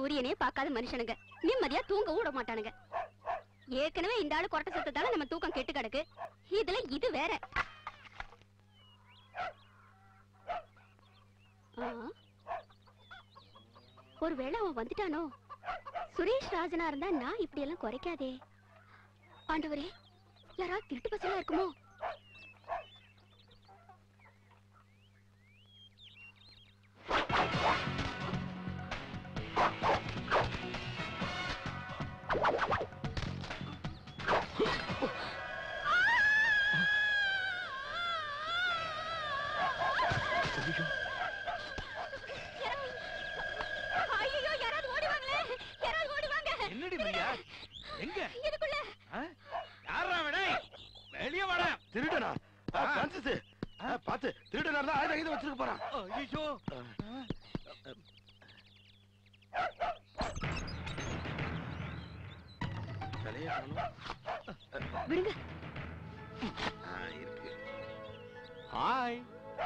சூரியனே பார்க்காத மனுஷனுங்க நிம்மதியா தூங்க விட மாட்டானுங்க ஏற்கனவே இந்த ஆளு கொரட்டை சத்தத்தால நம்ம தூக்கம் கெட்டு கிடக்கு இதுல இது வேற ஆ. ஒருவேளை அவன் வந்துட்டானோ சுரேஷ் ராஜனா இருந்தா நான் இப்படி எல்லாம் குறைக்காதே ஆண்டவரே யாராவது திருட்டு பசங்களா இருக்குமோ ஐயோ யாராவது ஓடி வாங்களே யாராவது ஓடி வாங்க என்னடி மரியா எங்க இதுக்குள்ள யாரா விடை வெளிய வாடா திருடனா ஆ. பிரான்சிஸ் ஆ, பாத்து திருடனா இருந்தா ஆயுதம் கீதம் வச்சிருக்க போறான் ஐயோ தலையை காணோம். விடுங்க ஆ, இருக்கு हाय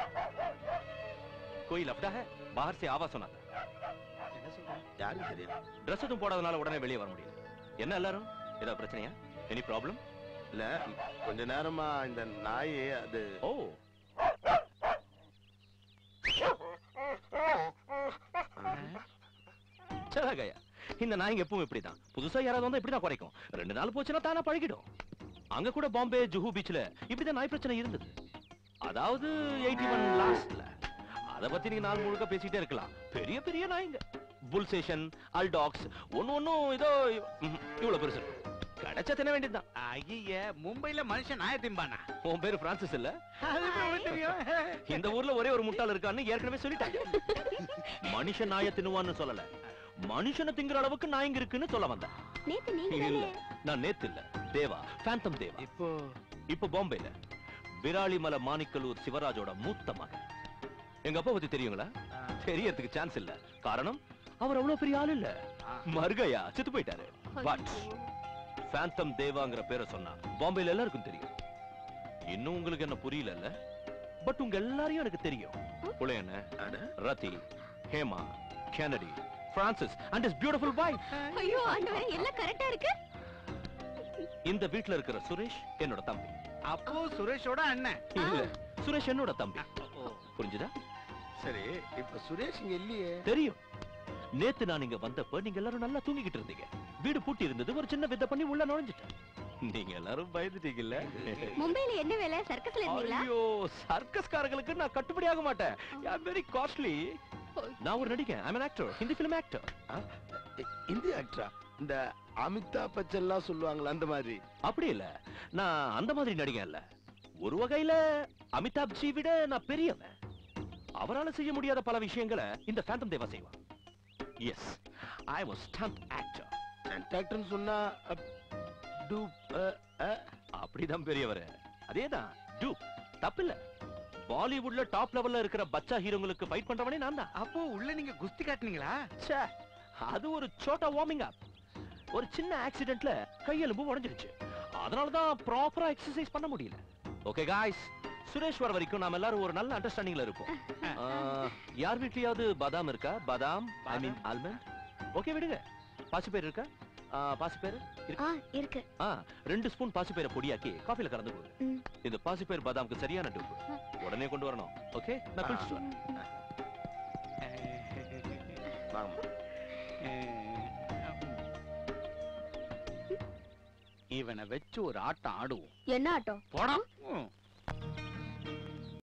कोई लफड़ा है बाहर से आवाज सुना था என்ன சொல்ற யாருக்கு தெரியும் ட்ரெஸ் எதுவும் போடாதனால உடனே வெளியே வர முடியல என்ன எல்லாரும் ஏதாவது பிரச்சனையா எனி ப்ராப்ளம் இல்ல கொஞ்ச நேரமா இந்த நாய் அது ஓ சரா கயா இந்த நாய்ங்க எப்பவும் இப்படிதான் புதுசா யாராவது வந்தா இப்படிதான் குறைக்கும் ரெண்டு நாள் போச்சுன்னா தானா பழகிடும் அங்க கூட பாம்பே ஜுஹு பீச்ல இப்படிதான் நாய் பிரச்சனை இருந்தது அதாவது எயிட்டி ஒன் லாஸ்ட்ல அத பத்தி நீங்க நாள் முழுக்க பேசிட்டே இருக்கலாம் பெரிய பெரிய நாய்ங்க புல் ஸ்டேஷன் அல்டாக்ஸ் ஒன்னு ஒன்னும் ஏதோ ம்ஹும், இவ்வளவு பெருசு இருக்கும். கிடைச்சா தின வேண்டியதுதான் ஐய மும்பைல மனுஷன் நாய திம்பானா உன் பேரு பிரான்சிஸ் இல்ல அது எப்படி தெரியும் இந்த ஊர்ல ஒரே ஒரு முட்டாள் இருக்கான்னு ஏற்கனவே சொல்லிட்டாங்க மனுஷன் நாய தின்னுவான்னு சொல்லல மனுஷனை திங்கிற அளவுக்கு நாய்ங்க இருக்குன்னு சொல்ல வந்தேன் நேத்து நீங்க இல்ல தானே நான் நேத்து இல்ல தேவா ஃபேந்தம் தேவா இப்போ இப்ப பாம்பேல விராலிமலை மாணிக்கலூர் சிவராஜோட மூத்த மகன் எங்க அப்பா பத்தி தெரியுங்களா தெரியறதுக்கு சான்ஸ் இல்ல காரணம் அவர் அவ்வளவு பெரிய ஆள் இல்ல மர்கையா செத்து போயிட்டாரு பட் ஃபேந்தம் தேவாங்கிற பேரை சொன்னா பாம்பேல எல்லாருக்கும் தெரியும் இன்னும் உங்களுக்கு என்ன புரியல பட் உங்க எல்லாரையும் எனக்கு தெரியும் புலையன அட, Rathi Hema Kennedy Francis and is beautiful wife ஐயோ ஆண்டவரே எல்லாம் கரெக்டா இருக்கு இந்த வீட்ல இருக்கிற சுரேஷ் என்னோட தம்பி அப்போ சுரேஷோட அண்ணன் இல்ல சுரேஷ் என்னோட தம்பி புரிஞ்சுதா சரி இப்ப சுரேஷ் இங்க இல்லையே தெரியும் நேத்து நான் இங்க வந்தப்ப நீங்க எல்லாரும் நல்லா தூங்கிக்கிட்டு இருந்தீங்க வீடு பூட்டி இருந்தது ஒரு சின்ன வித்த பண்ணி உள்ள நுழைஞ்சிட்டேன் நீங்க எல்லாரும் பயந்துட்டீங்கல்ல மும்பைல என்ன வேலை சர்க்கஸ்ல இருந்தீங்களா ஐயோ சர்க்கஸ்காரங்களுக்கு நான் கட்டுப்படி ஆக மாட்டேன் வெரி காஸ்ட்லி நான் ஒரு நடிகன் I actor Hindi film actor ஆ, இ- இந்திய ஆக்டரா இந்த அமிதாப் பச்சன் எல்லாம் சொல்லுவாங்களா அந்த மாதிரி அப்படி இல்ல நான் அந்த மாதிரி நடிகன் இல்ல ஒரு வகையில அமிதாப் ஜி விட நான் பெரியவன் அவரால செய்ய முடியாத பல விஷயங்களை இந்த ஃபேந்தம் தேவா செய்வான் yes I was stunt actor டாக்டர்னு சொன்னா அப், டூப், அ, அ. அப்படிதான் பெரியவர் அதேதான் டூப் தப்பில்ல பாலிவுட்ல டாப் லெவல்ல இருக்கிற பச்சா ஹீரோங்களுக்கு ஃபைட் பண்றவனே நான் தான் அப்போ உள்ள நீங்க குஸ்தி காட்டுனீங்களா ச்சே, அது ஒரு சோட்டா வார்மிங் அப் ஒரு சின்ன ஆக்சிடென்ட்ல கையெலும்பு உடைஞ்சிருச்சு அதனால தான் ப்ராப்பரா எக்ஸசைஸ் பண்ண முடியல ஓகே காய்ஸ் சுரேஷ் வர வரைக்கும் நாம எல்லாரும் ஒரு நல்ல அண்டர்ஸ்டாண்டிங்ல இருப்போம் ஆ, யார் வீட்லயாவது பாதாம் இருக்கா பாதாம் ஐ மீன் ஆல்மண்ட் ஓகே விடுங்க பாசிப்பயிர் இருக்கா ஆ, பாசிப்பயிர் இருக்கு ஆ இருக்கு ஆ ரெண்டு ஸ்பூன் பாசிப்பயிரை பொடியாக்கி காஃபில கலந்து கொடுங்க ம். இந்த பாசிப்பயிர் பாதாமுக்கு சரியான டூப் உடனே கொண்டு வரணும் ஓகே நான் குளிச்சுட்டு வரேன் வாங்கம்மா. இவனை வச்சு ஒரு ஆட்டம் ஆடுவோம் என்ன ஆட்டம் போடம்